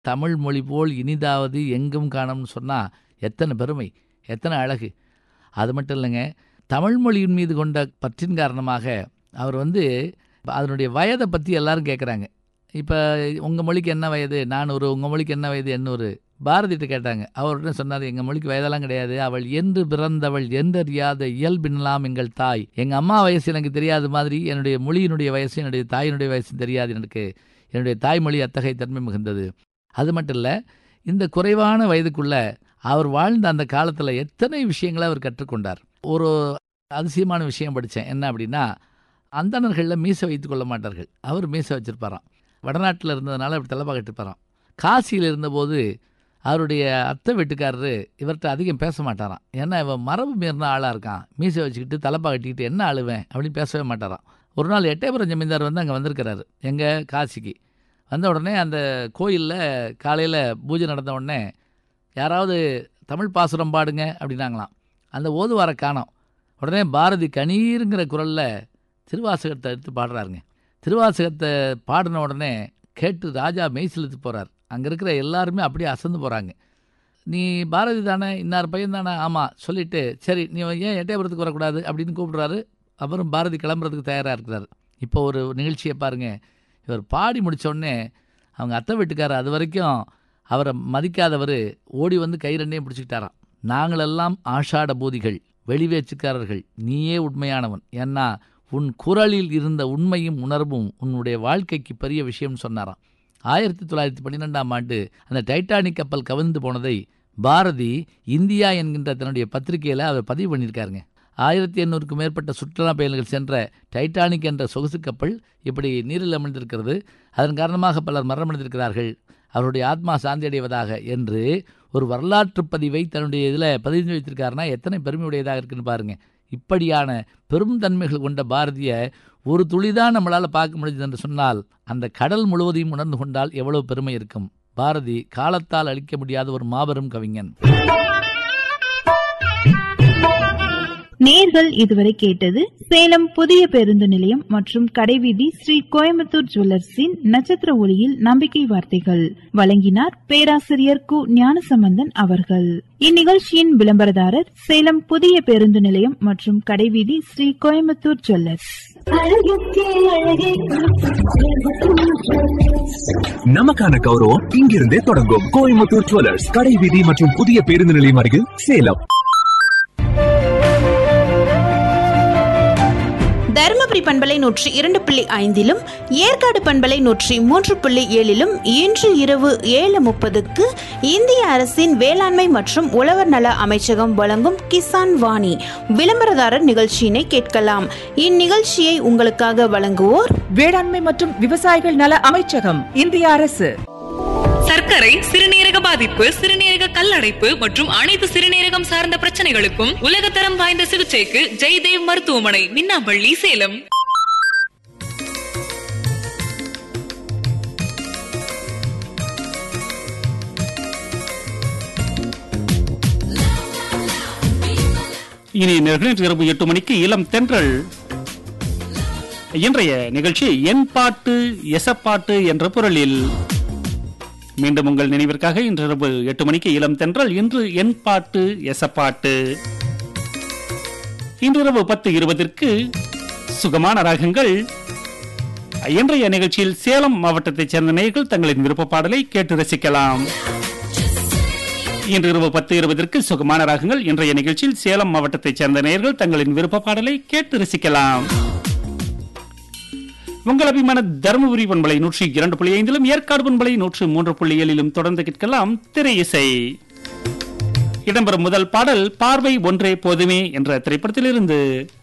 தமிழ் மொழி போல் இனிதாவது எங்கும் காணும்னு சொன்னால் எத்தனை பெருமை எத்தனை அழகு அது மட்டும் இல்லைங்க தமிழ் மொழியின் மீது கொண்ட பற்றின் காரணமாக அவர் வந்து அதனுடைய வயதை பற்றி எல்லாரும் கேட்குறாங்க இப்போ உங்கள் மொழிக்கு என்ன வயது நானூறு உங்கள் மொழிக்கு என்ன வயது எண்ணூறு பாரதிட்ட கேட்டாங்க அவர்கிட்ட சொன்னார் எங்கள் மொழிக்கு வயதெல்லாம் கிடையாது அவள் என்று பிறந்தவள் என்றறியாத இயல்பினலாம் எங்கள் தாய் எங்கள் அம்மா வயசு எனக்கு தெரியாத மாதிரி என்னுடைய மொழியினுடைய வயசு என்னுடைய தாயினுடைய வயசு தெரியாது எனக்கு என்னுடைய தாய்மொழி அத்தகைய தன்மை மிகுந்தது அது மட்டும் இல்லை இந்த குறைவான வயதுக்குள்ள அவர் வாழ்ந்த அந்த காலத்தில் எத்தனை விஷயங்களை அவர் கற்றுக்கொண்டார் ஒரு அதிசயமான விஷயம் படித்தேன் என்ன அப்படின்னா அந்தணர்களில் மீசை வைத்துக் கொள்ள மாட்டார்கள் அவர் மீசை வச்சிருப்பாராம் வடநாட்டில் இருந்ததுனால அப்படி தலைப்பா கட்டிப்பாராம் காசியில் இருந்தபோது அவருடைய அத்தை வீட்டுக்காரரு இவர்கிட்ட அதிகம் பேச மாட்டாராம் ஏன்னா இவன் மரபு மீறின ஆளாக இருக்கான் மீசை வச்சுக்கிட்டு தலைப்பா கட்டிக்கிட்டு என்ன அழுவேன் அப்படின்னு பேசவே மாட்டாராம் ஒரு நாள் எட்டயபுரம் ஜமீன்தார் வந்து அங்கே வந்திருக்கிறாரு எங்கள் காசிக்கு வந்த உடனே அந்த கோயிலில் காலையில் பூஜை நடந்த உடனே யாராவது தமிழ் பாசுரம் பாடுங்க அப்படின்னாங்களாம் அந்த ஓதுவார காணோம் உடனே பாரதி கணீருங்கிற குரலில் திருவாசகத்தை எடுத்து பாடுறாருங்க திருவாசகத்தை பாடின உடனே கேட்டு ராஜா மெய்சிலுத்து போகிறார் அங்கே இருக்கிற எல்லாருமே அப்படியே அசந்து போகிறாங்க நீ பாரதி தானே இன்னார் பையன் தானே ஆமாம் சொல்லிவிட்டு சரி நீ ஏன் எட்டயபுரத்துக்கு வரக்கூடாது அப்படின்னு கூப்பிடுறாரு அவரும் பாரதி கிளம்புறதுக்கு தயாராக இருக்கிறார் இப்போ ஒரு நிகழ்ச்சியை பாருங்கள் இவர் பாடி முடித்தோடனே அவங்க அத்தை வீட்டுக்காரர் அது வரைக்கும் அவரை மதிக்காதவர் ஓடி வந்து கை ரெண்டையும் பிடிச்சிக்கிட்டாராம் நாங்களெல்லாம் ஆஷாட பூதிகள் வெளிவேச்சுக்காரர்கள் நீயே உண்மையானவன் ஏன்னா உன் குரலில் இருந்த உண்மையும் உணர்வும் உன்னுடைய வாழ்க்கைக்கு பெரிய விஷயம்னு சொன்னாராம் ஆயிரத்தி தொள்ளாயிரத்தி பன்னிரெண்டாம் ஆண்டு அந்த டைட்டானிக் கப்பல் கவிழ்ந்து போனதை பாரதி இந்தியா என்கின்ற தன்னுடைய பத்திரிகையில் அவர் பதிவு பண்ணியிருக்காருங்க ஆயிரத்தி எண்ணூறுக்கும் மேற்பட்ட சுற்றுலா பயணிகள் சென்ற டைட்டானிக் என்ற சொகுசு கப்பல் இப்படி நீரில் அமிழ்ந்திருக்கிறது அதன் காரணமாக பலர் மரணமடைந்திருக்கிறார்கள் அவருடைய ஆத்மா சாந்தி அடைவதாக என்று ஒரு வரலாற்று பதிவை தன்னுடைய இதில் பதிவு வைத்திருக்காருன்னா எத்தனை பெருமையுடையதாக இருக்குன்னு பாருங்க இப்படியான பெரும் தன்மைகள் கொண்ட பாரதிய ஒரு துளிதான் நம்மளால் பார்க்க முடிஞ்சது என்று சொன்னால் அந்த கடல் முழுவதையும் உணர்ந்து கொண்டால் எவ்வளவு பெருமை இருக்கும் பாரதி காலத்தால் அழிக்க முடியாத ஒரு மாபெரும் கவிஞன் நேர்கள் இதுவரை கேட்டது சேலம் புதிய பேருந்து நிலையம் மற்றும் கடைவீதி ஸ்ரீ கோயம்புத்தூர் ஜுவல்லர்ஸின் நட்சத்திர ஒளியில் நம்பிக்கை வார்த்தைகள் வழங்கினார் பேராசிரியர் கு ஞானசம்பந்தன் அவர்கள் இந்நிகழ்ச்சியின் விளம்பரதாரர் சேலம் புதிய பேருந்து நிலையம் மற்றும் கடைவீதி ஸ்ரீ கோயம்புத்தூர் ஜுவல்லர்ஸ் நமக்கான கௌரவம் இங்கிருந்தே தொடங்கும் கோயம்புத்தூர் ஜுவல்லர்ஸ் கடை வீதி மற்றும் புதிய பேருந்து நிலையம் அருகில் சேலம் தருமபுரி பண்பலை நூற்றி இரண்டு புள்ளி ஐந்திலும் ஏற்காடு பண்பலை நூற்றி மூன்று புள்ளி ஏழிலும் இன்று இரவு ஏழு முப்பதுக்கு இந்திய அரசின் வேளாண்மை மற்றும் உழவர் நல அமைச்சகம் வழங்கும் கிசான் வாணி விளம்பரதாரர் நிகழ்ச்சியினை கேட்கலாம் இந்நிகழ்ச்சியை உங்களுக்காக வழங்குவோர் வேளாண்மை மற்றும் விவசாயிகள் நல அமைச்சகம் இந்திய அரசு சர்க்கரை சிறுநீரக பாதிப்பு சிறுநீரக கல்லடைப்பு மற்றும் அனைத்து சிறுநீரகம் சார்ந்த பிரச்சனைகளுக்கும் உலகத்தரம் வாய்ந்த சிகிச்சைக்கு ஜெய்தேவ் மருத்துவமனை மின்னாம்பள்ளி சேலம் இனி நேர்களே இரவு எட்டு மணிக்கு இளம் தென்றல் இன்றைய நிகழ்ச்சி என் பாட்டு எசப்பாட்டு என்ற பொருளில் மீண்டும் உங்கள் நினைவிற்காக இன்று இரவு எட்டு மணிக்கு இளம் தென்றல் இன்று என் பாட்டு எசப்பாட்டு இன்று இரவு பத்து இருபதிற்கு சுகமான ராகங்கள் இன்றைய நிகழ்ச்சியில் சேலம் மாவட்டத்தைச் சேர்ந்த நேயர்கள் தங்களின் விருப்ப பாடலை கேட்டு ரசிக்கலாம் இன்று இரவு பத்து இருபதற்கு சுகமான ராகங்கள் இன்றைய நிகழ்ச்சியில் சேலம் மாவட்டத்தைச் சேர்ந்த நேயர்கள் தங்களின் விருப்ப பாடலை கேட்டு ரசிக்கலாம் உங்கள் அபிமான தருமபுரி பண்பலை நூற்றி இரண்டு புள்ளி ஐந்திலும் ஏற்காடு பண்பலை நூற்று மூன்று புள்ளி ஏழிலும் தொடர்ந்து கேட்கலாம் திரை இசை இடம்பெறும் முதல் பாடல் பார்வை ஒன்றே போதுமே என்ற திரைப்படத்திலிருந்து